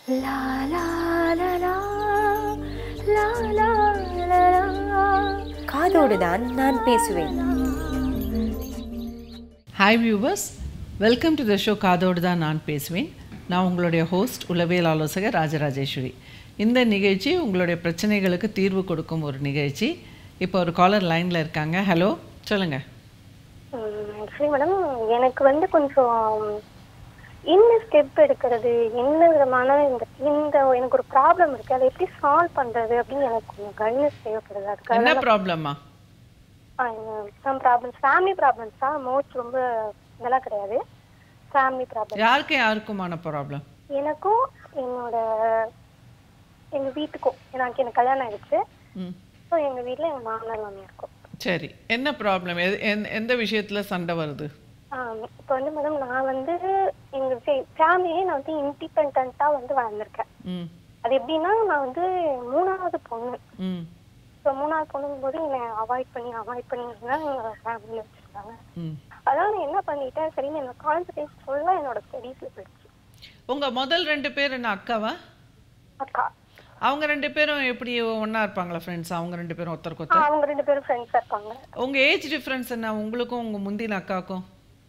La la la la la la la la காதோடு தான் நான் பேசுவேன் hi viewers welcome to the show காதோடு தான் நான் பேசுவேன் நான் உங்களுடைய ஹோஸ்ட் உளவியல் ஆலோசகர் ராஜராஜேஸ்வரி இந்த நிகழ்ச்சி உங்களுடைய பிரச்சனைகளுக்கு தீர்வு கொடுக்கும் ஒரு நிகழ்ச்சி இப்போ ஒரு காலர் லைனில் இருக்காங்க ஹலோ சொல்லுங்கள் ஆக்சுவலி மேடம் எனக்கு வந்து கொஞ்சம் என்ன ஸ்டெப் எடுக்கிறது என்ன விதமான இந்த இந்த எனக்கு ஒரு ப்ராப்ளம் இருக்கு அதை எப்படி சால்வ் பண்றது அப்படின்னு எனக்கு கொஞ்சம் கைட்னஸ் தேவைப்படுது அதுக்காக என்ன ப்ராப்ளமா சம் ப்ராப்ளம்ஸ் ஃபேமிலி ப்ராப்ளம்ஸ் தான் மோஸ்ட் ரொம்ப இதெல்லாம் கிடையாது ஃபேமிலி ப்ராப்ளம் யாருக்கு யாருக்குமான ப்ராப்ளம் எனக்கும் என்னோட எங்க வீட்டுக்கும் எனக்கு எனக்கு கல்யாணம் ஆயிடுச்சு ம் ஸோ எங்க வீட்ல எங்க மாமனார் மாமியாருக்கும் சரி என்ன ப்ராப்ளம் எந்த விஷயத்தில் சண்டை வருது இப்போ வந்து மேடம் நான் வந்து எங்க ஃபேமிலியே நான் வந்து இண்டிபெண்டா வந்து வளர்ந்துருக்கேன் ம் அது எப்படின்னா நான் வந்து மூணாவது பொண்ணு ம் ஸோ மூணாவது பொண்ணுங்கும் போது என்னை அவாய்ட் பண்ணி அவாய்ட் பண்ணி தான் எங்க ஃபேமிலியில் வச்சிருக்காங்க ம் அதான் நான் என்ன பண்ணிட்டேன் சரின்னு என்னோட கான்சன்ட்ரேட் ஃபுல்லாக என்னோட ஸ்டடீஸ்ல போயிடுச்சு உங்கள் முதல் ரெண்டு பேர் என்ன அக்காவா அக்கா அவங்க ரெண்டு பேரும் எப்படி ஒன்றா இருப்பாங்களா ஃப்ரெண்ட்ஸ் அவங்க ரெண்டு பேரும் ஒருத்தருக்கு ஆ, ஒருத்தர் அவங்க ரெண்டு பேரும் ஃப்ரெண்ட்ஸாக இருப்பாங்க உங்கள் ஏஜ் டிஃப்ரென்ஸ் என்ன உங்களுக்கும் உங்கள் முந்தின அக்காவுக்கும்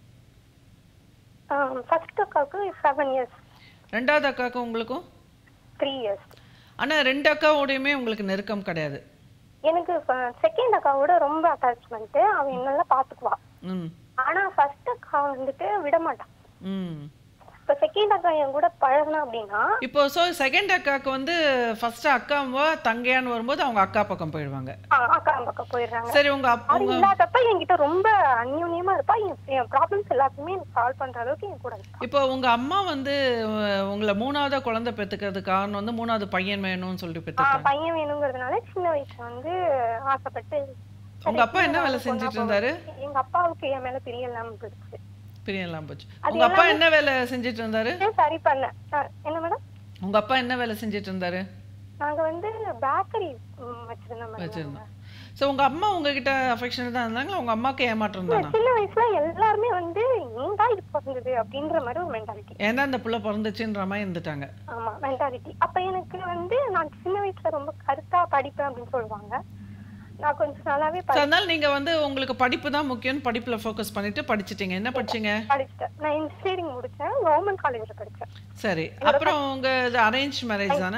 ஃபர்ஸ்ட் அக்காவுக்கு செவன் இயர்ஸ் ரெண்டாவது அக்காவுக்கும் உங்களுக்கும் த்ரீ இயர்ஸ் ஆனால் ரெண்டு அக்காவோடையுமே உங்களுக்கு நெருக்கம் கிடையாது எனக்கு செகண்ட் அக்காவோட ரொம்ப அட்டாச்மெண்ட் அவன் என்னெல்லாம் பார்த்துக்குவா ம் ஆனா ஃபர்ஸ்ட் அக்கா வந்துட்டு விட மாட்டான் ம் இப்ப செகண்ட் அக்கா என் கூட பழகுனா அப்படின்னா இப்போ ஸோ செகண்ட் அக்காவுக்கு வந்து ஃபர்ஸ்ட் அக்காவா தங்கையான்னு வரும்போது அவங்க அக்கா பக்கம் போயிடுவாங்க ஆ, அக்கா பக்கம் போயிடுறாங்க சரி உங்க அப்பா அது இல்லாதப்ப என்கிட்ட ரொம்ப அந்யோன்யமா இருப்பா என் என் ப்ராப்ளம்ஸ் எல்லாத்தையுமே எனக்கு சால்வ் பண்ற அளவுக்கு என் கூட இருப்பா இப்போ உங்க அம்மா வந்து அஹ், உங்களை மூணாவதா குழந்தை பெத்துக்கிறது காரணம் வந்து மூணாவது பையன் வேணும்னு சொல்லிட்டு ஆ, பெத்துட்டாங்க பையன் வேணுங்கிறதுனால சின்ன வயசுல வந்து ஆசைப்பட்டு உங்க அப்பா என்ன வேலை செஞ்சுட்டு இருந்தாரு எங்க அப்பாவுக்கு என் மேல பிரிய இல்லாம போயிடுச்சு பிரியலாம் போச்சு அது உங்க அப்பா என்ன வேலை செஞ்சுட்டு இருந்தாரு சரி, சரி பண்ண என்ன மேடம் உங்க அப்பா என்ன வேலை செஞ்சுட்டு இருந்தாரு நாங்க வந்து பேக்கரி வச்சிருந்தோம் மேடம் வச்சிருந்தோம் ஸோ உங்க அம்மா உங்ககிட்ட அஃபெக்ஷன் தான் இருந்தாங்களா உங்க அம்மாவுக்கு ஏமாற்றம் தானா சின்ன வயசுல எல்லாருமே வந்து ஏன்டா இது பிறந்தது அப்படின்ற மாதிரி ஒரு மென்டாலிட்டி ஏன்னா இந்த புள்ள பிறந்துச்சுன்ற மாதிரி இருந்துட்டாங்க ஆமா மென்டாலிட்டி அப்ப எனக்கு வந்து நான் சின்ன வயசுல ரொம்ப கருத்தா படிப்பேன் அப்படின்னு சொல்லுவாங்க நான் கொஞ்சம் நல்லாவே So, அதனால நீங்க வந்து உங்களுக்கு படிப்பு தான் முக்கியம் படிப்புல ஃபோக்கஸ் பண்ணிட்டு படிச்சிட்டீங்க என்ன படிச்சீங்க படிச்சிட்டேன் நான் இன்ஜினியரிங் முடிச்சேன் கவர்மெண்ட் காலேஜ்ல படிச்சேன் சரி அப்புறம் உங்க இது அரேஞ்ச் மேரேஜ் தானே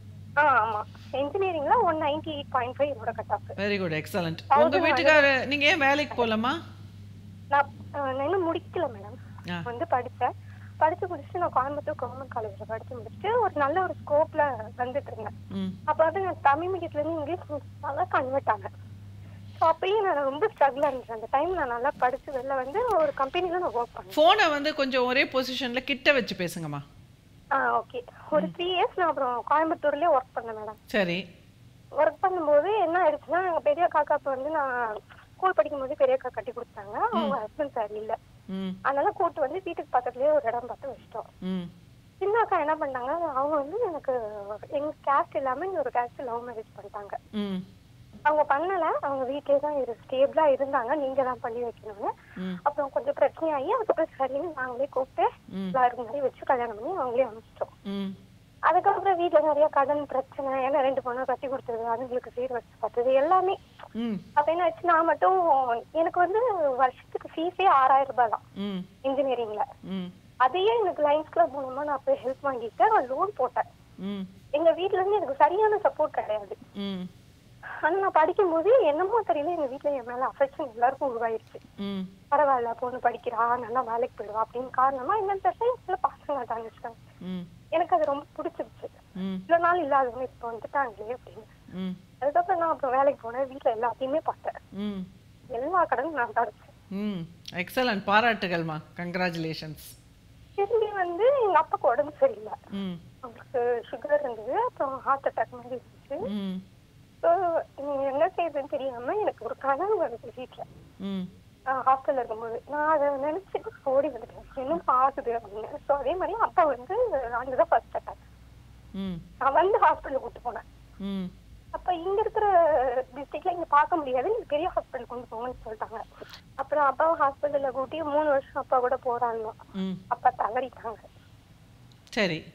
ஆ ஆமா இன்ஜினியரிங்ல one ninety eight point five என்னோட cut off very good excellent உங்க வீட்டுக்காரு நீங்க ஏன் வேலைக்கு போகலாமா நான் ஆ, நான் இன்னும் முடிக்கல மேடம் ஆ. வந்து படிச்சேன் படிச்சு முடிச்சுட்டு நான் கோயம்புத்தூர் கவர்மெண்ட் காலேஜ்ல படிச்சு முடிச்சுட்டு ஒரு நல்ல ஒரு ஸ்கோப்ல வந்துட்டு இருந்தேன் ம் அப்ப வந்து நான் தமிழ் மீடியத்துல இருந்து இங்கிலீஷ் நல்லா கன்வெர்ட் ஆனேன் ஸோ அப்பயும் நான் ரொம்ப ஸ்ட்ரகிளா இருந்தேன் அந்த டைம் நான் நல்லா படிச்சு வெளில வந்து ஒரு கம்பெனில நான் ஒர்க் பண்ணேன் ஃபோனை வந்து கொஞ்சம் ஒரே பொசிஷன்ல கிட்ட வச்சு பேசுங்கம்மா ஆ ஓகே ஒரு த்ரீ இயர்ஸ் நான் அப்புறம் கோயம்புத்தூர்லயே ஒர்க் பண்ணேன் மேடம் சரி ஒர்க் பண்ணும்போது என்ன ஆயிடுச்சுன்னா எங்க பெரிய காக்காக்கு வந்து நான் ஸ்கூல் படிக்கும்போது பெரிய அக்கா கட்டி கொடுத்தாங்க அவங்க ஹஸ்பண்ட் சார் இல்ல ம் அதனால கூட்டு வந்து வீட்டுக்கு பக்கத்துலயே ஒரு இடம் பார்த்து வச்சிட்டோம் ம் சின்ன அக்கா என்ன பண்ணாங்க அவங்க வந்து எனக்கு எங்க கேஸ்ட் இல்லாம இன்னொரு கேஸ்ட் லவ் மேரேஜ் பண்ணிட்டாங்க ம் அவங்க பண்ணல அவங்க வீட்லயே தான் இரு ஸ்டேபிளா இருந்தாங்க நீங்க தான் பண்ணி வைக்கணும்னு ம் அப்புறம் கொஞ்சம் பிரச்சனையாகி அதுக்கப்புறம் சரின்னு நாங்களே கூப்பிட்டு ம். எல்லாரும் மாதிரி வச்சு கல்யாணம் பண்ணி அவங்களே அனுப்பிச்சிட்டோம் ம் அதுக்கப்புறம் வீட்ல நிறைய கடன் பிரச்சனை ஏன்னா ரெண்டு பொண்ணு கட்டி கொடுத்தது அதுங்களுக்கு சீர் வச்சு பார்த்தது எல்லாமே ம் அப்ப என்ன ஆச்சு நான் மட்டும் எனக்கு வந்து வருஷத்துக்கு ஃபீஸே ஆறாயிரம் ரூபாய் தான் ம் இன்ஜினியரிங்ல ம் அதையே எனக்கு லைன்ஸ் கிளப் மூலமா நான் போய் ஹெல்ப் வாங்கிட்டு நான் லோன் போட்டேன் ம் எங்க வீட்ல இருந்து எனக்கு சரியான சப்போர்ட் கிடையாது ம் ஆனா நான் படிக்கும்போது என்னமோ தெரியல எங்க வீட்ல என் மேல அஃபெக்ஷன் எல்லாருக்கும் உருவாயிருச்சு ம் பரவாயில்ல பொண்ணு படிக்கிறா நல்லா வேலைக்கு போயிடுவா அப்படின்னு காரணமா என்னன்னு தெரியல சில பசங்க தாங்கிச்சிட்டாங்க ம் எனக்கு அது ரொம்ப பிடிச்சிருச்சு ம் இவ்வளவு நாள் இல்லாதவங்க இப்ப வந்துட்டாங்களே அப்படின்னு ம் அதுக்கப்புறம் நான் அப்புறம் வேலைக்கு போனேன் வீட்ல எல்லாத்தையுமே பார்த்தேன் ம் எல்லா கடனும் நான் தடுச்சேன் ம் எக்ஸலண்ட் பாராட்டுகள்மா கங்க்ராச்சுலேஷன்ஸ் திரும்பி வந்து எங்க அப்பாக்கு உடம்பு சரியில்லை ம் அவங்களுக்கு சுகர் இருந்தது அப்புறம் ஹார்ட் அட்டாக் மாதிரி இருந்துச்சு ம் ஸோ என்ன செய்யுதுன்னு தெரியாம எனக்கு ஒரு கனவு வருது வீட்டுல ம் ஹாஸ்டல்ல இருக்கும்போது நான் அதை நினைச்சிட்டு ஓடி வந்துட்டேன் இன்னும் ஆகுது அப்படின்னு ஸோ அதே மாதிரி அப்பா வந்து அங்கதான் ஃபர்ஸ்ட் அட்டாக் ம் நான் வந்து ஹாஸ்பிட்டல் கூட்டு போனேன் ம் அப்ப இங்க இருக்கிற டிஸ்ட்ரிக்ட்ல இங்க பார்க்க முடியாது நீங்க பெரிய ஹாஸ்பிட்டல் கொண்டு போங்கன்னு சொல்லிட்டாங்க அப்புறம் அப்பாவை ஹாஸ்பிட்டல்ல கூட்டி மூணு வருஷம் அப்பா கூட போராடணும் ம் அப்பா தவறிட்டாங்க சரி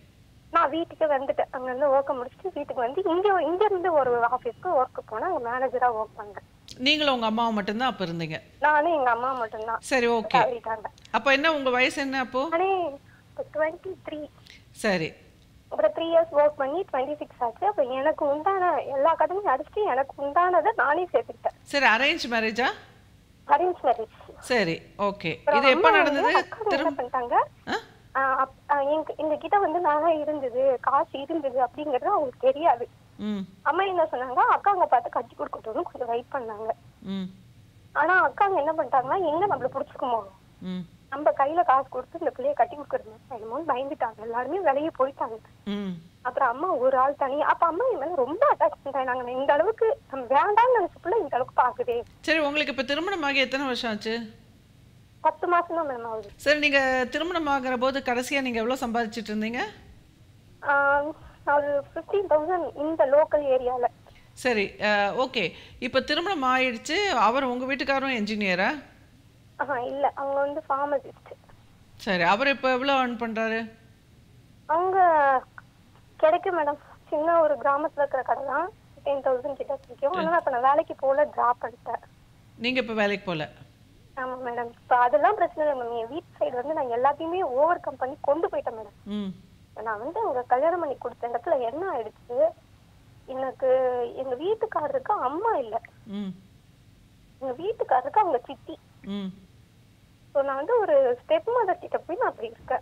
நான் வீட்டுக்கு வந்துட்டேன் அங்க இருந்து ஒர்க்கை முடிச்சுட்டு வீட்டுக்கு வந்து இங்க இங்க இருந்து ஒரு ஆபீஸ்க்கு ஒர்க் போனேன் அங்க மேனேஜரா ஒர்க் பண்ணேன் நீங்களும் உங்கள் அம்மாவும் மட்டும்தான் அப்போ இருந்தீங்க நானும் எங்க அம்மா மட்டும்தான் சரி ஓகே தவறிட்டாங்க அப்போ என்ன உங்கள் வயசு என்ன அப்போது நானே டுவெண்ட்டி த்ரீ சரி அப்புறம் த்ரீ இயர்ஸ் ஒர்க் பண்ணி டுவெண்ட்டி சிக்ஸ் ஆச்சு அப்ப எனக்கு உண்டான எல்லா கடமையும் அடிச்சுட்டு எனக்கு உண்டானதை நானே சேர்த்துக்கிட்டேன் சரி அரேஞ்ச் மேரேஜா அரேஞ்ச் மேரேஜ் சரி ஓகே இது எப்போ நடந்தது என்ன திரும் பண்ணிட்டாங்க ஆ ஆஹ் அப்- ஆஹ் எங்க எங்க கிட்ட வந்து நகை இருந்தது காசு இருந்தது அப்படிங்கறது அவங்களுக்கு தெரியாது ம் அம்மா என்ன சொன்னாங்க அக்காங்க பார்த்து கட்டி கொடுக்கட்டும்னு கொஞ்சம் வெயிட் பண்ணாங்க ம் ஆனா அக்காங்க என்ன பண்ணிட்டாங்கன்னா எங்க நம்மள புடிச்சுக்குமோ ம் நம்ம கையில காசு கொடுத்து இந்த பிள்ளைய கட்டி கொடுக்கறது என்னமோன்னு பயந்துட்டாங்க எல்லாருமே வெளியே போயிட்டாங்க ம் அப்புறம் அம்மா ஒரு ஆள் தனி அப்ப அம்மா என் மேல ரொம்ப அட்டாச் ஆயிட்டாங்க இந்த அளவுக்கு நம்ம வேண்டாம்னு நினைச்ச பிள்ளை இந்த அளவுக்கு பாக்குதே சரி உங்களுக்கு இப்போ திருமணமாகி எத்தனை வருஷம் ஆச்சு பத்து மாசம் தான் மேம் ஆகுது சரி நீங்கள் திருமணம் ஆகிற போது கடைசியாக நீங்கள் எவ்வளோ சம்பாதிச்சிட்டு இருந்தீங்க ஆஹ் ஒரு ஃபிஃப்டீன் தௌசண்ட் இந்த லோக்கல் ஏரியால சரி ஓகே இப்போ திருமணம் ஆயிடுச்சு அவர் உங்கள் வீட்டுக்காரரும் என்ஜினியரா ஆஹ் இல்ல அவங்க வந்து ஃபார்மசிஸ்ட் சரி அவர் இப்போ எவ்வளோ earn பண்ணுறாரு அவங்க கிடைக்கும் மேடம் சின்ன ஒரு கிராமத்துல இருக்கிற கடை தான் டென் தௌசண்ட் கிட்ட கிடைக்கும் ஆனா இப்ப நான் வேலைக்கு போல டிராப் பண்ணிட்டேன் நீங்கள் இப்போ வேலைக்கு போகல ஆமா மேடம் இப்ப அதெல்லாம் பிரச்சனை இல்லை மேம் என் வீட்டு சைடு வந்து நான் எல்லாத்தையுமே ஓவர் கம் பண்ணி கொண்டு போயிட்டேன் மேடம் ம் நான் வந்து அவங்க கல்யாணம் பண்ணி கொடுத்த இடத்துல என்ன ஆயிடுச்சு எனக்கு எங்க வீட்டுக்காரருக்கு அம்மா இல்ல ம் எங்க வீட்டுக்காரருக்கு அவங்க சித்தி ம் ஸோ நான் வந்து ஒரு ஸ்டெப் மதர் கிட்ட போய் நான் அப்படி இருக்கேன்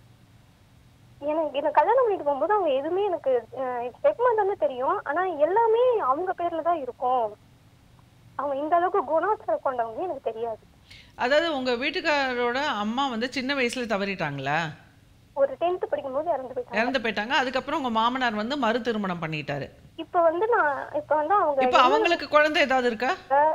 எனக்கு என்ன கல்யாணம் பண்ணிட்டு போகும்போது அவங்க எதுவுமே எனக்கு ஸ்டெப் மதர்னு தெரியும் ஆனா எல்லாமே அவங்க பேர்ல தான் இருக்கும் அவங்க இந்த அளவுக்கு குணாச்சாரம் கொண்டவங்க எனக்கு தெரியாது அதாவது உங்கள் வீட்டுக்காரரோட அம்மா வந்து சின்ன வயசில் தவறிட்டாங்களா ஒரு டென்த் படிக்கும்போது இறந்து போயிட்டாங்க இறந்து போயிட்டாங்க அதுக்கப்புறம் உங்கள் மாமனார் வந்து மறு திருமணம் பண்ணிட்டாரு இப்ப வந்து நான் இப்ப வந்து அவங்க இப்போ அவங்களுக்கு குழந்தை ஏதாவது இருக்கா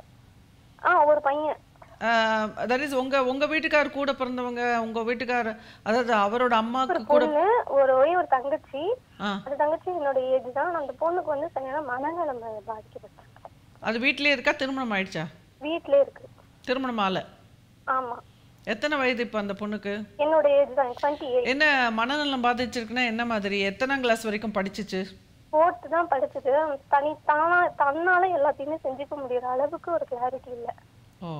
ஆ ஒரு பையன் தட் இஸ் உங்கள் உங்கள் வீட்டுக்கார் கூட பிறந்தவங்க உங்கள் வீட்டுக்கார் அதாவது அவரோட அம்மாவுக்கு கூட பொண்ணு ஒரு ஒரே ஒரு தங்கச்சி ஆ அந்த தங்கச்சி என்னோட ஏஜ் தான் அந்த பொண்ணுக்கு வந்து சரியான மனநலம் பாதிக்கப்பட்டாங்க அது வீட்டிலே இருக்கா திருமணம் ஆயிடுச்சா வீட்ல இருக்கு திருமணம் ஆகல ஆமா எத்தனை வயது இப்போ அந்த பொண்ணுக்கு என்னோட ஏஜ் தான் டுவெண்ட்டி எயிட் என்ன மனநலம் பாதிச்சிருக்குன்னா என்ன மாதிரி எத்தனாம் கிளாஸ் வரைக்கும் படிச்சிச்சு ஃபோர்த்து தான் படிச்சது தனி தானா தன்னால எல்லாத்தையுமே செஞ்சுக்க முடியற அளவுக்கு ஒரு கிளாரிட்டி இல்ல ஓ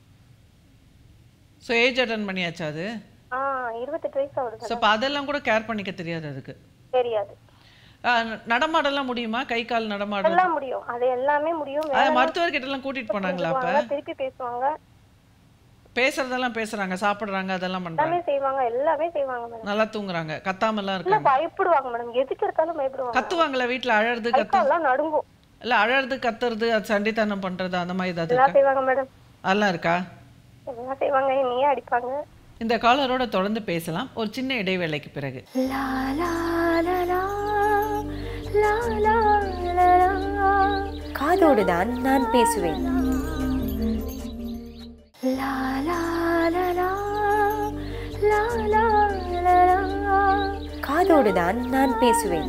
ஸோ ஏஜ் அட்டன் பண்ணியாச்சா அது ஆ இருபத்தெட்டு வயசு ஆகுது ஸோ அப்போ அதெல்லாம் கூட கேர் பண்ணிக்க தெரியாது அதுக்கு தெரியாது ஆ, ந- நடமாடலாம் முடியுமா கை கால் நடமாட எல்லாம் முடியும் அது எல்லாமே முடியும் அதை மருத்துவர்கிட்ட எல்லாம் கூட்டிட்டு போனாங்களா அப்ப பேசுவாங்க, திருப்பி பேசுவாங்க பேசுறதெல்லாம் பேசுறாங்க சாப்பிடுறாங்க அதெல்லாம் பண்றாங்க எல்லாமே செய்வாங்க எல்லாமே செய்வாங்க மேடம் நல்லா தூங்குறாங்க கத்தாமலாம் இல்ல இருக்காங்க பயப்படுவாங்க மேடம் எதுக்கு எடுத்தாலும் பயப்படுவாங்க கத்துவாங்களா வீட்ல அழறது கத்து கைக்கால்லாம் நடுங்கும் இல்ல அழறது கத்துறது அது சண்டித்தனம் பண்றது அந்த மாதிரி ஏதாவது எல்லாம் இருக்கா செய்வாங்க மேடம் அதெல்லாம் இருக்கா எல்லாம் செய்வாங்க என்னையே அடிப்பாங்க இந்த காலரோட தொடர்ந்து பேசலாம் ஒரு சின்ன இடைவேளைக்கு பிறகு காதோடு தான் நான் பேசுவேன் காதோடு தான் நான் பேசுவேன்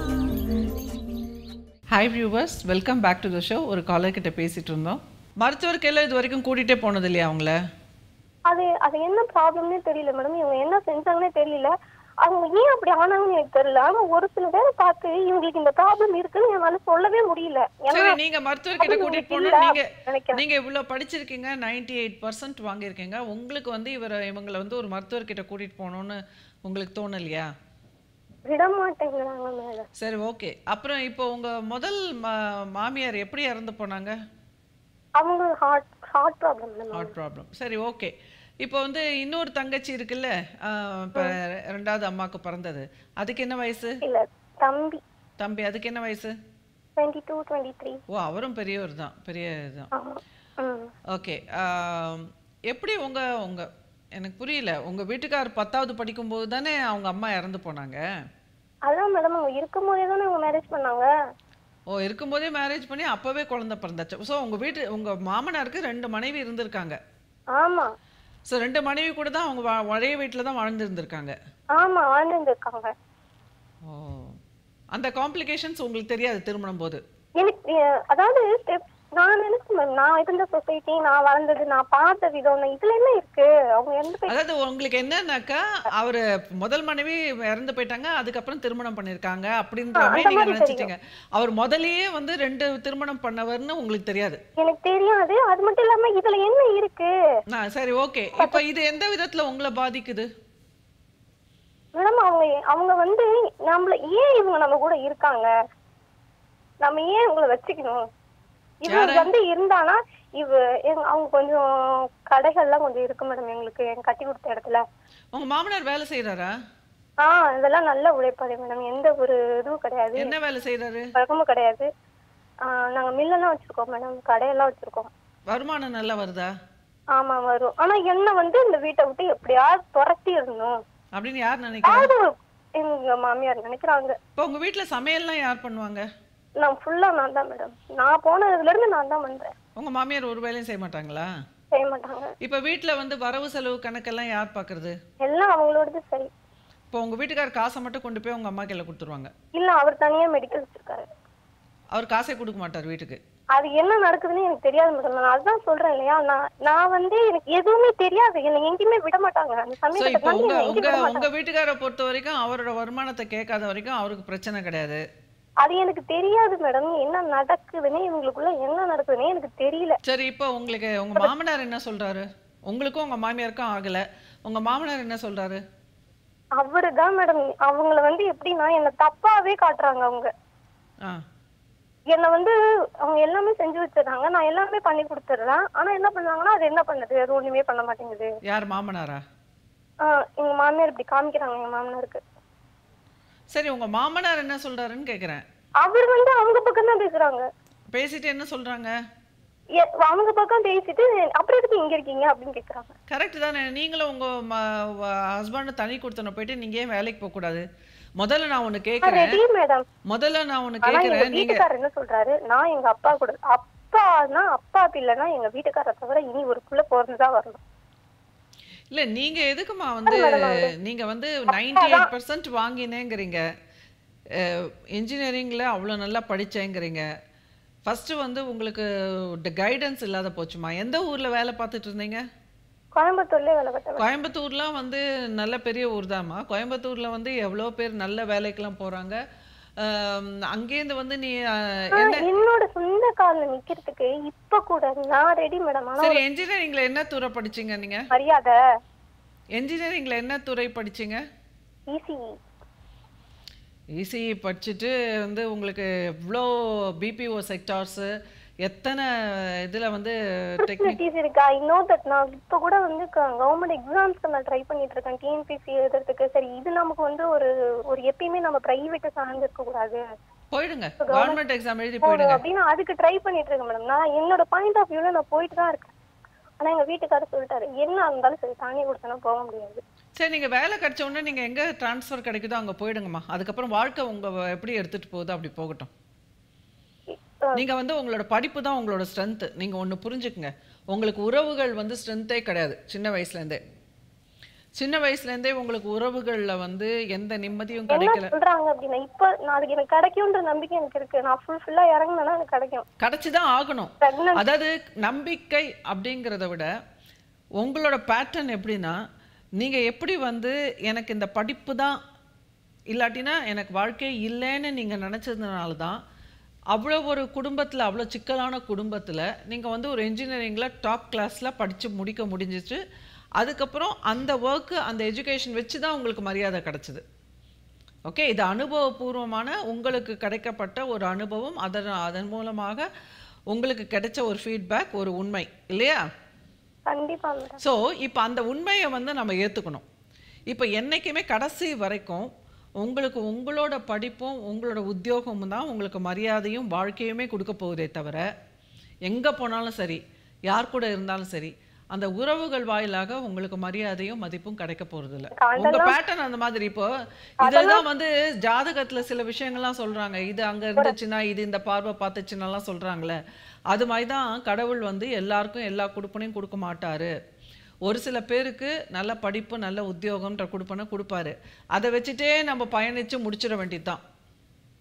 hi viewers welcome back to the show ஒரு காலர் கிட்ட பேசிட்டு இருந்தோம் மருத்துவர்க்கெல்லாம் இது வரைக்கும் கூட்டிகிட்டே போனது இல்லையா அவங்கள அது அது என்ன ப்ராப்ளம்னே தெரியல மேடம் இவங்க என்ன செஞ்சாங்கன்னே தெரியல அவங்க ஏன் அப்படி ஆனாங்கன்னு எனக்கு தெரியல ஆனா ஒரு சில பேரை பார்த்து இவங்களுக்கு இந்த ப்ராப்ளம் இருக்குன்னு என்னால சொல்லவே முடியல ஏன்னா சரி நீங்க மருத்துவர்கிட்ட அது கூட்டிட்டு உங்களுக்கு போகணும் இல்ல நீங்க நினைக்கிறேன். நீங்க இவ்வளவு படிச்சிருக்கீங்க 98% எயிட் பர்சன்ட் வாங்கியிருக்கீங்க உங்களுக்கு வந்து இவர இவங்களை வந்து ஒரு மருத்துவர்கிட்ட கூட்டிட்டு போகணும்னு உங்களுக்கு தோணலையா விட மாட்டேங்கிறாங்க மேல சரி ஓகே அப்புறம் இப்போ உங்க முதல் மா- மாமியார் எப்படி இறந்து போனாங்க அவங்க heart heart problem ma'am heart problem சரி ஓகே இப்போ வந்து இன்னொரு தங்கச்சி இருக்குல்ல ஆஹ் இப்போ ரெண்டாவது அம்மாவுக்கு பிறந்தது அதுக்கு என்ன வயசு இல்ல தம்பி தம்பி அதுக்கு என்ன வயசு டுவெண்ட்டி டூ டுவெண்ட்டி த்ரீ ஓ அவரும் பெரியவர் தான் பெரிய இதுதான் ஆமா ம் ஓகே எப்படி உங்க உங்க எனக்கு புரியல உங்க வீட்டுக்கார் பத்தாவது படிக்கும்போது தானே அவங்க அம்மா இறந்து போனாங்க அதான் மேடம் அவங்க இருக்கும் போதே தானே அவங்க மேரேஜ் பண்ணாங்க ஓ இருக்கும்போதே மேரேஜ் பண்ணி அப்பவே குழந்தை பிறந்தாச்சு ஸோ உங்க வீட்டு உங்க மாமனாருக்கு ரெண்டு மனைவி இருந்திருக்காங்க ஆமா ஸோ ரெண்டு மனைவி கூட தான் அவங்க வா- ஒரே வீட்டில் தான் வாழ்ந்துருந்துருக்காங்க ஆமா வாழ்ந்துருக்காங்க ஓ அந்த காம்ப்ளிகேஷன்ஸ் உங்களுக்கு தெரியாது திருமணம் போது எனக்கு அஹ், அதாவது ஸ்டெப் நான் நினைச்சேன் மேம் நான் இருந்த சொசைட்டி நான் வளர்ந்தது நான் பார்த்த விதம் நான் இதுல என்ன இருக்கு அவங்க எந்த போய் அதாவது உங்களுக்கு என்னன்னாக்கா அவரு முதல் மனைவி இறந்து போயிட்டாங்க அதுக்கப்புறம் திருமணம் பண்ணிருக்காங்க அப்படின்ற ஆ, மாதிரி அந்த நீங்க மாதிரி நினைச்சிட்டீங்க அவர் முதல்லயே வந்து ரெண்டு திருமணம் பண்ணவர்னு உங்களுக்கு தெரியாது எனக்கு தெரியாது அது மட்டும் இல்லாம இதுல என்ன இருக்கு நான் சரி ஓகே இப்போ இது எந்த விதத்துல உங்களை பாதிக்குது மேடம் அவங்க அவங்க வந்து நம்மள ஏன் இவங்க நம்ம கூட இருக்காங்க நம்ம ஏன் இவங்களை வச்சுக்கணும் இவங்க வந்து இருந்தானா இவ எங்க- அவங்க கொஞ்சம் கடைகள்லாம் கொஞ்சம் இருக்கு மேடம் எங்களுக்கு எங்க கட்டி கொடுத்த இடத்துல உங்க மாமனார் வேலை செய்யறாரா ஆஹ் இதெல்லாம் நல்ல உழைப்பாளி மேடம் எந்த ஒரு இதுவும் கிடையாது என்ன வேலை செய்யறாரு பழக்கமும் கிடையாது ஆஹ் நாங்க மில்லெல்லாம் வச்சிருக்கோம் மேடம் கடையெல்லாம் வச்சிருக்கோம் வருமானம் நல்லா வருதா ஆமா வரும் ஆனா என்ன வந்து இந்த வீட்டை விட்டு எப்படியாவது துரத்தி இருந்தோம் அப்படின்னு யார் நினைக்கிறா அது எங்க மாமியார் நினைக்கிறாங்க இப்போ உங்க வீட்ல சமையல்லாம் யார் பண்ணுவாங்க நான் ஃபுல்லா நான் தான் மேடம் நான் போனதுல இருந்து நான் தான் பண்றேன் உங்க மாமியார் ஒரு வேலையும் செய்ய மாட்டாங்களா செய்ய மாட்டாங்க இப்போ வீட்ல வந்து வரவு செலவு கணக்கெல்லாம் யார் பார்க்கறது எல்லாம் அவங்களோடது சரி இப்போ உங்க வீட்டுக்கார் காசை மட்டும் கொண்டு போய் உங்க அம்மா கையில கொடுத்துருவாங்க இல்ல அவர் தனியா மெடிக்கல் வச்சிருக்காரு அவர் காசே கொடுக்க மாட்டார் வீட்டுக்கு அது என்ன நடக்குதுன்னு எனக்கு தெரியாது மேடம் நான் அதுதான் சொல்றேன் இல்லையா நான் நான் வந்து எனக்கு எதுவுமே தெரியாது என்னை எங்கேயுமே விட மாட்டாங்க அந்த ஸோ சமயத்தை இப்போ தாண்டி உங்க என்னை உங்க எங்கேயும் விட உங்க மாட்டாங்க வீட்டுக்காரை பொறுத்த வரைக்கும் அவரோட வருமானத்தை கேட்காத வரைக்கும் அவருக்கு பிரச்சனை கிடையாது அது எனக்கு தெரியாது மேடம் என்ன நடக்குதுன்னு இவங்களுக்குள்ள என்ன நடக்குதுன்னே எனக்கு தெரியல சரி இப்போ உங்களுக்கு உங்க மாமனார் என்ன சொல்றாரு உங்களுக்கும் உங்க மாமியாருக்கும் ஆகல உங்க மாமனார் என்ன சொல்றாரு அவரு தான் மேடம் அவங்கள வந்து எப்படின்னா என்ன தப்பாவே காட்டுறாங்க அவங்க ஆ என்னை வந்து அவங்க எல்லாமே செஞ்சு வச்சிடுறாங்க நான் எல்லாமே பண்ணி கொடுத்துட்றேன் ஆனா என்ன பண்ணாங்கன்னா அது என்ன பண்ணுது அது ஒண்ணுமே பண்ண மாட்டேங்குது யார் மாமனாரா ஆஹ் எங்க மாமியார் இப்படி காமிக்கிறாங்க எங்க மாமனாருக்கு சரி உங்க மாமனார் என்ன சொல்றாருன்னு கேக்குறேன் அவர் வந்து அவங்க பக்கம் தான் பேசுறாங்க பேசிட்டு என்ன சொல்றாங்க எ- அவங்க பக்கம் பேசிட்டு அப்புறம் எதுக்கு இங்க இருக்கீங்க அப்படின்னு கேக்குறாங்க கரெக்ட் தானே நீங்களும் உங்க ஹஸ்பண்ட் தனி கொடுத்தன போயிட்டு நீங்க ஏன் வேலைக்கு போக கூடாது முதல்ல நான் ஒண்ணு கேக்குறேன் ரெடி மேடம் முதல்ல நான் ஒண்ணு ஆனா எங்க கேக்குறேன் நீங்க வீட்டுக்காரர் என்ன சொல்றாரு நான் எங்க அப்பா கூட அப்பானா அப்பா பிள்ளைனா எங்க வீட்டுக்காரரை தவிர இனி ஒரு புள்ள பிறந்துதான் வரணும் இல்ல நீங்க எதுக்குமா வந்து நீங்க வந்து நைன்டி எயிட் பர்சன்ட் வாங்கினேங்கிறீங்க இன்ஜினியரிங்ல அவ்வளோ நல்லா படிச்சேங்கிறீங்க ஃபர்ஸ்ட் வந்து உங்களுக்கு கைடன்ஸ் இல்லாத போச்சுமா எந்த ஊர்ல வேலை பார்த்துட்டு இருந்தீங்க கோயம்புத்தூர்லயே வேலை பார்த்தேன் கோயம்புத்தூர்லாம் வந்து நல்ல பெரிய ஊர் தாம்மா கோயம்புத்தூர்ல வந்து எவ்வளோ பேர் நல்ல வேலைக்கெல்லாம் போறாங்க அஹ், அங்கேருந்து வந்து நீ அஹ், என்ன என்னோட சொந்த கால்ல நிக்கிறதுக்கு இப்ப கூட நான் ரெடி மேடம் ஆனா சரி என்ஜினியரிங்ல என்ன துறை படிச்சீங்க நீங்க மரியாதை என்ஜினியரிங்ல என்ன துறை படிச்சீங்க ஈஸி இசிஇ படிச்சுட்டு வந்து உங்களுக்கு எவ்வளோ பிபிஓ செக்டார்ஸு எத்தனை இதில் வந்து டெக்னிக் ஃபெசிலிட்டிஸ் இருக்கு ஐ நோ தட் நான் இப்ப கூட வந்து கவர்மெண்ட் எக்ஸாம்ஸ்க்கு நான் ட்ரை பண்ணிட்டு இருக்கேன் டிஎன்பிசி எழுதுறதுக்கு சரி இது நமக்கு வந்து ஒரு ஒரு எப்பயுமே நம்ம பிரைவேட்டை சார்ந்து இருக்க கூடாது போயிடுங்க கவர்மெண்ட் எக்ஸாம் எழுதி போயிடுங்க அப்படின்னு அதுக்கு ட்ரை பண்ணிட்டு இருக்கேன் மேடம் நான் என்னோட பாயிண்ட் ஆஃப் வியூல நான் போயிட்டு தான் இருக்கேன் ஆனா எங்க வீட்டுக்காரர் சொல்லிட்டாரு என்ன இருந்தாலும் சரி தானே கொடுத்தனா போக முடியாது சரி நீங்கள் வேலை கிடைச்ச உடனே நீங்கள் எங்கே ட்ரான்ஸ்ஃபர் கிடைக்குதோ அங்கே போயிடுங்கம்மா அதுக்கப்புறம் வாழ்க்கை உங்கள் எப்படி எடுத்துகிட்டு போகுதோ அப்படி போகட்டும் நீங்கள் வந்து உங்களோட படிப்பு தான் உங்களோட ஸ்ட்ரென்த்து நீங்கள் ஒன்று புரிஞ்சுக்குங்க உங்களுக்கு உறவுகள் வந்து ஸ்ட்ரென்த்தே கிடையாது சின்ன வயசுலேருந்தே சின்ன வயசுலேருந்தே உங்களுக்கு உறவுகளில் வந்து எந்த நிம்மதியும் என்ன கிடைக்கல சொல்றாங்க அப்படின்னா இப்ப நான் அதுக்கு எனக்கு கிடைக்கும்ன்ற நம்பிக்கை எனக்கு இருக்கு நான் ஃபுல் ஃபுல்லா இறங்கினா எனக்கு கிடைக்கும் கிடச்சி தான் ஆகணும் Pregnant அதாவது நம்பிக்கை அப்படிங்கிறத விட உங்களோட பேட்டர்ன் எப்படின்னா நீங்கள் எப்படி வந்து எனக்கு இந்த படிப்பு தான் இல்லாட்டினா எனக்கு வாழ்க்கை இல்லைன்னு நீங்கள் நினச்சதுனால தான் அவ்வளோ ஒரு குடும்பத்தில் அவ்வளோ சிக்கலான குடும்பத்தில் நீங்கள் வந்து ஒரு இன்ஜினியரிங்கில் டாப் கிளாஸில் படித்து முடிக்க முடிஞ்சிச்சு அதுக்கப்புறம் அந்த ஒர்க்கு அந்த எஜுகேஷன் வச்சு தான் உங்களுக்கு மரியாதை கிடச்சிது ஓகே இது அனுபவபூர்வமான உங்களுக்கு கிடைக்கப்பட்ட ஒரு அனுபவம் அதன் அதன் மூலமாக உங்களுக்கு கிடைச்ச ஒரு ஃபீட்பேக் ஒரு உண்மை இல்லையா கண்டிப்பா மேடம் ஸோ இப்போ அந்த உண்மையை வந்து நம்ம ஏற்றுக்கணும் இப்போ என்றைக்குமே கடைசி வரைக்கும் உங்களுக்கு உங்களோட படிப்பும் உங்களோட உத்தியோகமும் தான் உங்களுக்கு மரியாதையும் வாழ்க்கையுமே கொடுக்க போகுதே தவிர எங்கே போனாலும் சரி யார் கூட இருந்தாலும் சரி அந்த உறவுகள் வாயிலாக உங்களுக்கு மரியாதையும் மதிப்பும் கிடைக்க போறதில்ல உங்க பேட்டர்ன் அந்த மாதிரி இப்போ இதெல்லாம் வந்து ஜாதகத்துல சில விஷயங்கள்லாம் சொல்றாங்க இது அங்க இருந்துச்சுன்னா இது இந்த பார்வை பார்த்துச்சுன்னெல்லாம் சொல்றாங்களே அது மாதிரி தான் கடவுள் வந்து எல்லாருக்கும் எல்லா கொடுப்பனையும் கொடுக்க மாட்டாரு ஒரு சில பேருக்கு நல்ல படிப்பு நல்ல உத்தியோகம்ன்ற கொடுப்பனை கொடுப்பாரு அதை வச்சுட்டே நம்ம பயணிச்சு முடிச்சிட வேண்டியதுதான்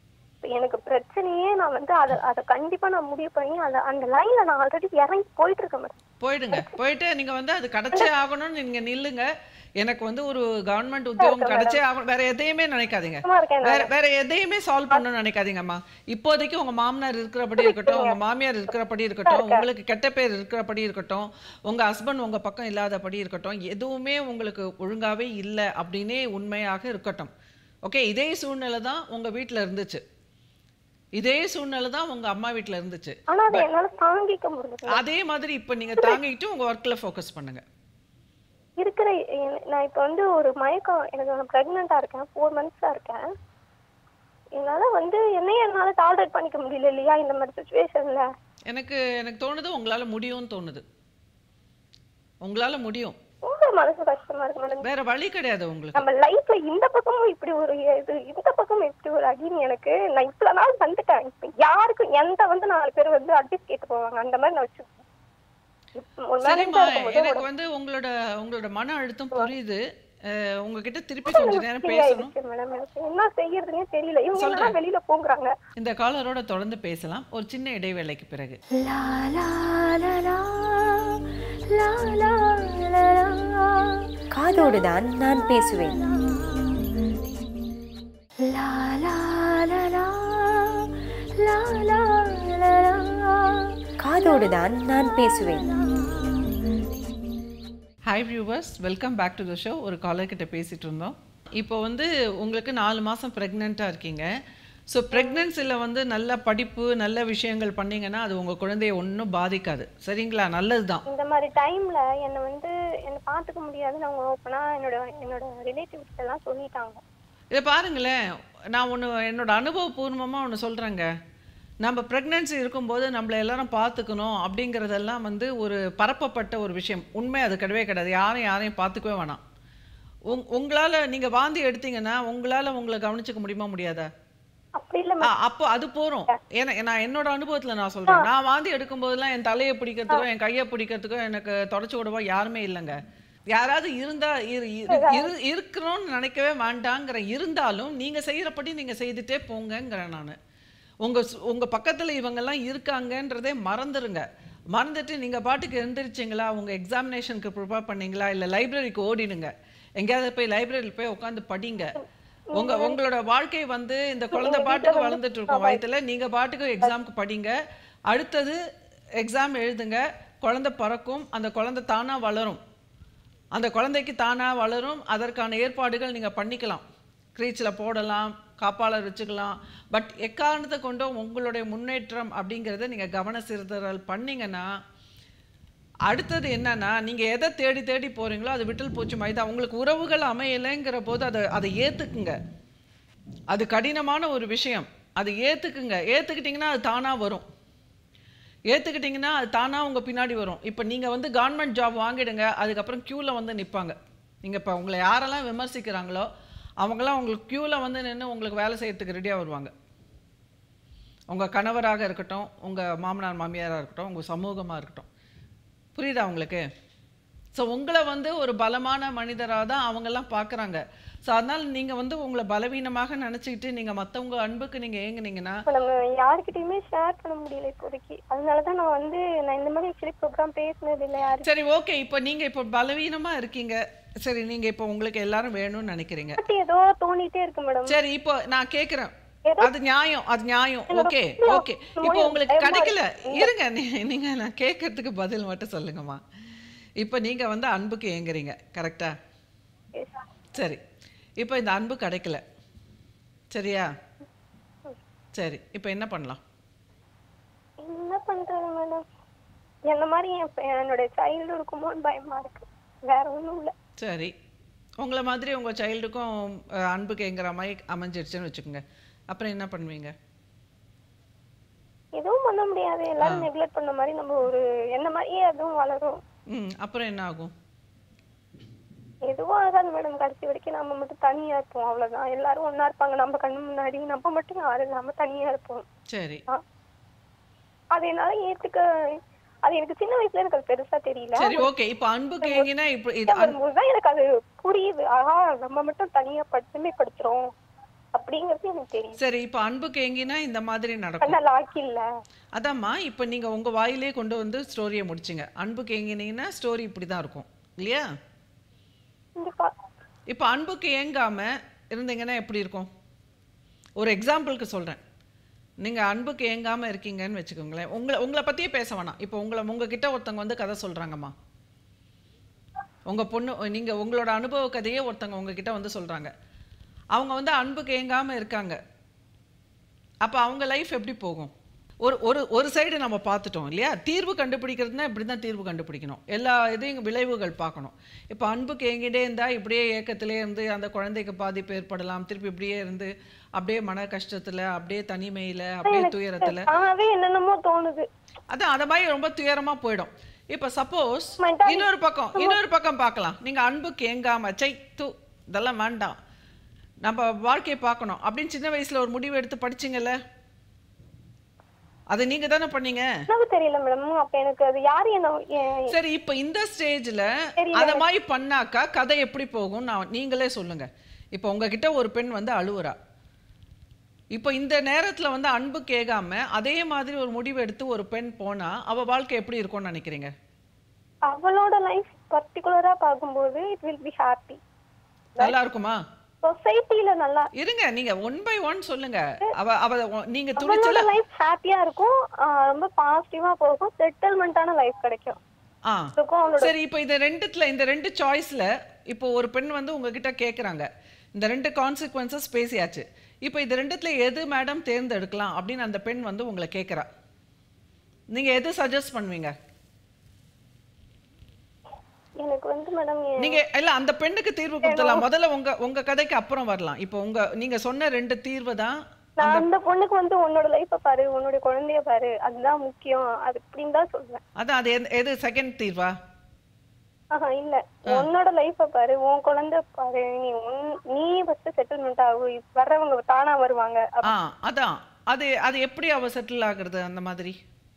இப்ப எனக்கு பிரச்சனையே நான் வந்து அதை அதை கண்டிப்பா நான் முடிவு பண்ணி அதை அந்த லைன்ல நான் ஆல்ரெடி இறங்கி போயிட்டு இருக்கேன் மேடம் போயிடுங்க போயிட்டு நீங்க வந்து அது கிடைச்சே ஆகணும்னு நீங்க நில்லுங்க எனக்கு வந்து ஒரு கவர்மெண்ட் உத்தியோகம் கிடைச்சே ஆகணும் வேற எதையுமே நினைக்காதீங்க சும்மா இருக்கேன் வேற வேற எதையுமே சால்வ் பண்ணணும்னு நினைக்காதீங்கம்மா இப்போதைக்கு உங்க மாமனார் இருக்கிறபடி இருக்கட்டும் உங்க மாமியார் இருக்கிறபடி இருக்கட்டும் உங்களுக்கு கெட்ட பேர் இருக்கிறபடி இருக்கட்டும் உங்க ஹஸ்பண்ட் உங்க பக்கம் இல்லாதபடி இருக்கட்டும் எதுவுமே உங்களுக்கு ஒழுங்காவே இல்லை அப்படின்னே உண்மையாக இருக்கட்டும் ஓகே இதே சூழ்நிலை தான் உங்க வீட்ல இருந்துச்சு இதே சூழ்நிலை தான் உங்க அம்மா வீட்ல இருந்துச்சு ஆனா அதை என்னால தாங்கிக்க முடியல அதே மாதிரி இப்போ நீங்க தாங்கிட்டு உங்க ஒர்க்ல ஃபோக்கஸ் பண்ணுங்க இருக்கிற எ- நான் இப்ப வந்து ஒரு மயக்கம் எனக்கு நான் பிரெக்னெண்டா இருக்கேன் ஃபோர் மந்த்ஸா இருக்கேன் என்னால வந்து என்னையே என்னால டாலரேட் பண்ணிக்க முடியல இல்லையா இந்த மாதிரி சுச்சுவேஷன்ல எனக்கு எனக்கு தோணுது உங்களால முடியும்னு தோணுது உங்களால முடியும் ரொம்ப மனசு கஷ்டமா இருக்கு மேடம் வேற வழி கிடையாது உங்களுக்கு நம்ம லைஃப்ல இந்த பக்கமும் இப்படி ஒரு இது இந்த பக்கமும் இப்படி ஒரு அடின்னு எனக்கு நான் இவ்வளவு நாள் வந்துட்டேன் இப்ப யாருக்கும் எந்த வந்து நாலு பேர் வந்து அட்வைஸ் கேட்டு போவாங்க அந்த மாதிரி நான் வச்சு ஒரு சரிம்மா மேரேஜா இருக்கும்போது எனக்கு வந்து உங்களோட உங்களோட மன அழுத்தம் புரியுது அஹ், உங்ககிட்ட திருப்பி கொஞ்ச நேரம் free பேசணும் ஆயிடுச்சு மேடம் எனக்கு என்ன செய்யறதுனே தெரியல இவங்க எல்லாம் வெளியில போங்குறாங்க இந்த காலரோட தொடர்ந்து பேசலாம் ஒரு சின்ன இடைவேளைக்கு பிறகு லா லா லா லா லா லா லா லா. காதோடு தான் நான் பேசுவேன் லா லா லா லா லா லா லா லா. காதோடு தான் நான் பேசுவேன் hi viewers welcome back to the show ஒரு காலர் கிட்ட பேசிட்டு இருந்தோம் இப்போ வந்து உங்களுக்கு நாலு மாதம் ப்ரெக்னெண்ட்டாக இருக்கீங்க ஸோ ப்ரெக்னென்சியில் வந்து நல்ல படிப்பு நல்ல விஷயங்கள் பண்ணீங்கன்னா அது உங்கள் குழந்தைய ஒன்றும் பாதிக்காது சரிங்களா நல்லது தான் இந்த மாதிரி டைம்ல என்ன வந்து என்ன பாத்துக்க முடியாதுன்னு அவங்க ஓப்பனா என்னோட என்னோட ரிலேட்டிவ்ஸ் எல்லாம் சொல்லிட்டாங்க இதை பாருங்களேன் நான் ஒன்று என்னோட அனுபவபூர்வமாக ஒன்று சொல்கிறேங்க நம்ம ப்ரெக்னென்சி இருக்கும்போது நம்மளை எல்லாரும் பார்த்துக்கணும் அப்படிங்கிறதெல்லாம் வந்து ஒரு பரப்பப்பட்ட ஒரு விஷயம் உண்மை அது கிடையவே கிடையாது யாரையும் யாரையும் பார்த்துக்கவே வேணாம் உங் உங்களால் நீங்கள் வாந்தி எடுத்தீங்கன்னா உங்களால் உங்களை கவனிச்சுக்க முடியுமா முடியாதா அப்படி இல்ல ஆ, அப்போ அது போறோம் ஏன்னா நான் என்னோட அனுபவத்துல நான் சொல்றேன் நான் வாந்தி எடுக்கும் போதெல்லாம் என் தலையை பிடிக்கிறதுக்கோ என் கையை பிடிக்கிறதுக்கோ எனக்கு தொடச்சு விடவோ யாருமே இல்லைங்க யாராவது இருந்தா இரு இரு- இரு- இருக்கணும்னு நினைக்கவே வேண்டாங்கிற இருந்தாலும் நீங்க செய்யறபடி நீங்க செய்துட்டே போங்கங்கிறேன் நான் உங்க சு- உங்க பக்கத்துல இவங்கெல்லாம் இருக்காங்கன்றதே மறந்துருங்க மறந்துட்டு நீங்க பாட்டுக்கு எழுந்திரிச்சிங்களா உங்க எக்ஸாமினேஷனுக்கு ப்ரிப்பேர் பண்ணீங்களா இல்ல லைப்ரரிக்கு ஓடிடுங்க எங்கேயாவது போய் லைப்ரரியில் போய் உட்காந்து படிங்க உங்க உங்களோட வாழ்க்கை வந்து இந்த குழந்தை பாட்டுக்கு வளர்ந்துட்டு இருக்கும் வயத்துல நீங்க பாட்டுக்கு எக்ஸாம்க்கு படிங்க அடுத்தது எக்ஸாம் எழுதுங்க குழந்தை பிறக்கும் அந்த குழந்தை தானா வளரும் அந்த குழந்தைக்கு தானா வளரும் அதற்கான ஏற்பாடுகள் நீங்க பண்ணிக்கலாம் க்ரீச்சில் போடலாம் காப்பாளர் வச்சுக்கலாம் பட் எக்காரணத்தை கொண்டும் உங்களுடைய முன்னேற்றம் அப்படிங்கிறத நீங்க கவன சிறுதல் பண்ணீங்கன்னா அடுத்தது என்னன்னா நீங்க எதை தேடி தேடி போறீங்களோ அது விட்டல் பூச்சி மைதா உங்களுக்கு உறவுகள் அமையலைங்கிற போது அதை அதை ஏத்துக்குங்க அது கடினமான ஒரு விஷயம் அது ஏத்துக்குங்க ஏத்துக்கிட்டீங்கன்னா அது தானா வரும் ஏத்துக்கிட்டீங்கன்னா அது தானா உங்க பின்னாடி வரும் இப்போ நீங்க வந்து கவர்மெண்ட் ஜாப் வாங்கிடுங்க அதுக்கப்புறம் க்யூல வந்து நிப்பாங்க நீங்க இப்போ உங்களை யாரெல்லாம் விமர்சிக்கிறாங்களோ அவங்கெல்லாம் உங்களுக்கு க்யூல வந்து நின்று உங்களுக்கு வேலை செய்யறதுக்கு ரெடியா வருவாங்க உங்க கணவராக இருக்கட்டும் உங்க மாமனார் மாமியாராக இருக்கட்டும் உங்க சமூகமா இருக்கட்டும் புரியுதா உங்களுக்கு ஸோ உங்களை வந்து ஒரு பலமான மனிதராக தான் அவங்கெல்லாம் பார்க்குறாங்க ஸோ அதனால் நீங்கள் வந்து உங்களை பலவீனமாக நினச்சிக்கிட்டு நீங்கள் மற்றவங்க அன்புக்கு நீங்கள் ஏங்குனீங்கன்னா இப்ப நம்ம யாருக்கிட்டயுமே ஷேர் பண்ண முடியல இப்போதைக்கு அதனாலதான் நான் வந்து நான் இந்த மாதிரி ஆக்சுவலி ப்ரோக்ராம் பேசினது இல்லை யாரு சரி ஓகே இப்போ நீங்கள் இப்போ பலவீனமாக இருக்கீங்க சரி நீங்கள் இப்போ உங்களுக்கு எல்லாரும் வேணும்னு நினைக்கிறீங்க பட் ஏதோ தோணிட்டே இருக்கு மேடம் சரி இப்போ நான் கேட்குறேன் ஏதோ- அது நியாயம் அது நியாயம் ஓகே ஓகே இப்போ சும்மா உங்களுக்கு பயமா கிடைக்கல இருங்க நீ- நீங்க நான் கேட்கறதுக்கு பதில் மட்டும் சொல்லுங்கம்மா இப்போ நீங்க வந்து அன்புக்கு ஏங்குறீங்க கரெக்டா சரி இப்போ இந்த அன்பு கிடைக்கல சரியா சரி இப்போ என்ன பண்ணலாம் என்ன பண்றது மேடம் என்ன மாதிரி என் ப- என்னோட சைல்டு இருக்குமோன்னு பயமா இருக்கு வேற ஒண்ணும் இல்ல சரி உங்களை மாதிரி உங்கள் சைல்டுக்கும் அன்புக்கு ஏங்குற மாதிரி அமைஞ்சிருச்சுன்னு வச்சுக்கோங்க அப்புறம் என்ன பண்ணுவீங்க எதுவும் பண்ண முடியாது எல்லாரும் நெக்லெக்ட் பண்ண மாதிரி நம்ம ஒரு என்ன மாதிரியே அதுவும் வளரும் ம் அப்புறம் என்ன ஆகும் எதுவும் ஆகாது மேடம் கடைசி வரைக்கும் நம்ம மட்டும் தனியா இருப்போம் அவ்வளவுதான் எல்லாரும் ஒண்ணா இருப்பாங்க நம்ம கண்ணு முன்னாடி நம்ம மட்டும் யாரும் இல்லாம தனியா இருப்போம் சரி ஆ. அது என்னால ஏத்துக்க அது எனக்கு சின்ன வயசுல எனக்கு அது பெருசா தெரியல சரி ஓகே இப்போ அன்புக்கு ஏங்கினா இப்போ இது வரும்போதுதான் எனக்கு அது புரியுது ஆஹா நம்ம மட்டும் தனியா படுத்துமே படுத்துறோம் அப்ப அப்படிங்கிறது எனக்கு தெரியும் சரி இப்போ அன்புக்கு எங்கினா இந்த மாதிரி நடக்கும் ஆனா லாக் இல்ல அதாம்மா இப்போ நீங்கள் உங்கள் வாயிலே கொண்டு வந்து ஸ்டோரியை முடிச்சிங்க அன்புக்கு ஏங்கினீங்கன்னா ஸ்டோரி இப்படி தான் இருக்கும் இல்லையா கண்டிப்பா இப்போ அன்புக்கு ஏங்காமல் இருந்தீங்கன்னா எப்படி இருக்கும் ஒரு எக்ஸாம்பிளுக்கு சொல்கிறேன் நீங்கள் அன்புக்கு ஏங்காமல் இருக்கீங்கன்னு வச்சுக்கோங்களேன் உங்களை உங்களை பற்றியே பேச வேணாம் இப்போ உங்களை உங்ககிட்ட ஒருத்தவங்க வந்து கதை சொல்கிறாங்கம்மா உங்கள் பொண்ணு நீங்கள் உங்களோட அனுபவ கதையே ஒருத்தவங்க உங்ககிட்ட வந்து சொல்கிறாங்க அவங்க வந்து அன்புக்கு ஏங்காமல் இருக்காங்க அப்போ அவங்க லைஃப் எப்படி போகும் ஒரு ஒரு ஒரு சைடு நம்ம பார்த்துட்டோம் இல்லையா தீர்வு கண்டுபிடிக்கிறதுனா இப்படி தான் தீர்வு கண்டுபிடிக்கணும் எல்லா இதையும் விளைவுகள் பார்க்கணும் இப்போ அன்புக்கு எங்கிட்டே இருந்தால் இப்படியே ஏக்கத்திலே இருந்து அந்த குழந்தைக்கு பாதிப்பு ஏற்படலாம் திருப்பி இப்படியே இருந்து அப்படியே மன கஷ்டத்தில் அப்படியே தனிமையில் அப்படியே துயரத்தில் ஆவே என்னென்னமோ தோணுது அதான் அந்த மாதிரி ரொம்ப துயரமா போயிடும் இப்போ சப்போஸ் Mental- இன்னொரு பக்கம் இன்னொரு பக்கம் பார்க்கலாம் நீங்க அன்புக்கு ஏங்காம சை தூ இதெல்லாம் வேண்டாம் நம்ம வாழ்க்கையை பார்க்கணும் அப்படின்னு சின்ன வயசுல ஒரு முடிவு எடுத்து படிச்சீங்கல்ல அது நீங்க தானே பண்ணீங்க எனக்கு தெரியல மேடம் அப்ப எனக்கு அது யாரு என்ன எ- சரி இப்போ இந்த ஸ்டேஜ்ல தெரியல. அந்த மாதிரி பண்ணாக்கா கதை எப்படி போகும் நான் நீங்களே சொல்லுங்க இப்போ உங்ககிட்ட ஒரு பெண் வந்து அழுவுறா இப்போ இந்த நேரத்துல வந்து அன்பு கேட்காம அதே மாதிரி ஒரு முடிவு எடுத்து ஒரு பெண் போனா அவ வாழ்க்கை எப்படி இருக்கும்னு நினைக்கிறீங்க அவளோட லைஃப் பர்டிகுலரா பார்க்கும்போது இட் வில் பி ஹாப்பி நல்லா இருக்குமா சொசைட்டில நல்லா இருங்க நீங்க ஒன் பை ஒன் சொல்லுங்க அவ அவ ஒ- நீங்க அவளோட துணிச்சல லைஃப் ஹாப்பியா இருக்கும் ஆஹ் ரொம்ப பாசிட்டிவா போகும் செட்டில்மெண்டான லைஃப் கிடைக்கும் ஆ இருக்கும் அவளோட சரி இப்போ இந்த ரெண்டுத்துல இந்த ரெண்டு சாய்ஸ்ல இப்போ ஒரு பெண் வந்து உங்ககிட்ட கேக்குறாங்க இந்த ரெண்டு கான்சிக்வன்சஸ் பேசியாச்சு இப்போ இது ரெண்டுத்துல எது மேடம் தேர்ந்தெடுக்கலாம் அப்படின்னு அந்த பெண் வந்து உங்களை கேக்குறா நீங்க எது சஜஸ்ட் பண்ணுவீங்க எனக்கு வந்து மேடம் நீங்க இல்ல அந்த பெண்ணுக்கு தீர்வு கொடுத்தலாம் முதல்ல உங்க உங்க கதைக்கு அப்புறம் வரலாம் இப்போ உங்க நீங்க சொன்ன ரெண்டு தீர்வு தான் நான் அந்த பொண்ணுக்கு வந்து உன்னோட லைஃப பாரு உன்னோட குழந்தைய பாரு அதுதான் முக்கியம் அது இப்படின்னு தான் சொல்றேன் அதான் அது எந்த- எது செகண்ட் தீர்வா ஆஹா இல்ல உன்னோட லைஃப பாரு உன் குழந்தை பாரு நீ உன்- நீ ஃபர்ஸ்ட் செட்டில்மெண்ட் ஆகு வர்றவங்க தானா வருவாங்க ஆ அதான் அது அது எப்படி அவ செட்டில் ஆகுறது அந்த மாதிரி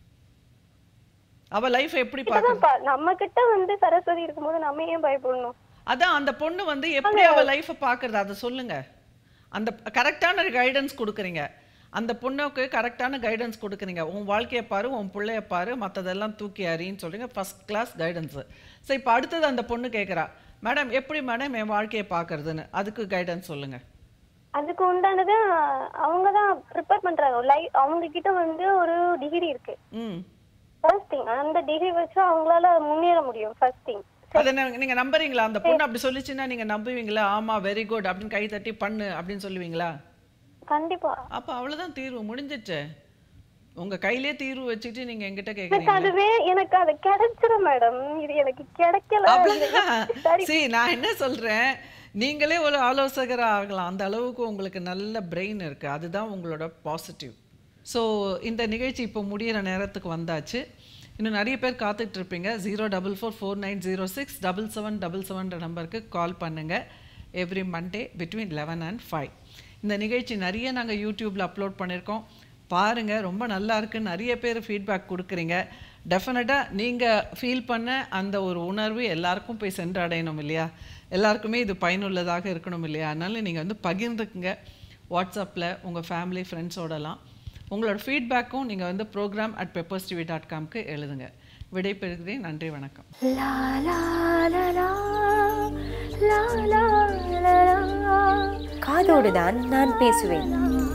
அவ லைஃப் எப்படி பார்க்க அதான் பா- நம்ம கிட்ட வந்து சரஸ்வதி இருக்கும்போது நம்ம ஏன் பயப்படணும் அதான் அந்த பொண்ணு வந்து எப்படி அவ லைஃப்பை பார்க்கறது அதை சொல்லுங்க அந்த கரெக்டான கைடன்ஸ் கொடுக்குறீங்க அந்த பொண்ணுக்கு கரெக்டான கைடன்ஸ் கொடுக்குறீங்க உன் வாழ்க்கையை பாரு உன் பிள்ளைய பாரு மற்றதெல்லாம் தூக்கி அறின்னு சொல்றீங்க ஃபர்ஸ்ட் கிளாஸ் கைடன்ஸு சரி இப்போ அடுத்தது அந்த பொண்ணு கேட்குறா மேடம் எப்படி மேடம் என் வாழ்க்கையை பார்க்கறதுன்னு அதுக்கு கைடன்ஸ் சொல்லுங்க அதுக்கு உண்டானது அவங்க தான் ப்ரிப்பேர் பண்றாங்க லைஃப் அவங்க கிட்ட வந்து ஒரு டிகிரி இருக்கு ம் ஃபர்ஸ்ட் திங் அந்த டிகிரி வச்சு அவங்களால முன்னேற முடியும் ஃபர்ஸ்ட் திங் அதை நீங்க- நீங்க நம்புறீங்களா அந்த பொண்ணு அப்படி சொல்லிச்சுன்னா நீங்க நம்புவீங்களா ஆமா வெரி குட் அப்படின்னு கை தட்டி பண்ணு அப்படின்னு சொல்லுவீங்களா கண்டிப்பா அப்ப அவ்வளவுதான் தீர்வு முடிஞ்சிச்சு உங்க கையிலே தீர்வு வச்சுட்டு நீங்க என்கிட்ட எனக்கு கேக்குறீங்க அதுவே எனக்கு அது கிடைச்சிரும் மேடம் இது எனக்கு கிடைக்கல சரி சரி நான் என்ன சொல்றேன் நீங்களே ஒரு ஆலோசகர் ஆகலாம் அந்த அளவுக்கு உங்களுக்கு நல்ல பிரெயின் இருக்கு அதுதான் உங்களோட பாசிட்டிவ் ஸோ இந்த நிகழ்ச்சி இப்போ முடியிற நேரத்துக்கு வந்தாச்சு இன்னும் நிறைய பேர் காத்துட்டு இருப்பீங்க zero double four four nine zero six double seven double செவன்ற நம்பருக்கு கால் பண்ணுங்க every Monday between eleven and five இந்த நிகழ்ச்சி நிறைய நாங்கள் யூடியூப்பில் அப்லோட் பண்ணியிருக்கோம் பாருங்க ரொம்ப நல்லா இருக்கு நிறைய பேர் ஃபீட்பேக் கொடுக்குறீங்க டெஃபினட்டாக நீங்கள் ஃபீல் பண்ண அந்த ஒரு உணர்வு எல்லாருக்கும் போய் சென்றடையணும் இல்லையா எல்லாருக்குமே இது பயனுள்ளதாக இருக்கணும் இல்லையா அதனால நீங்கள் வந்து பகிர்ந்துக்குங்க வாட்ஸ்அப்பில் உங்கள் ஃபேமிலி ஃப்ரெண்ட்ஸோடலாம் உங்களோட ஃபீட்பேக்கும் நீங்கள் வந்து program at Peppers TV dot காம்க்கு எழுதுங்க விடைபெறுகிறேன் நன்றி வணக்கம் La la la la la la la la காதோடு தான் நான் பேசுவேன்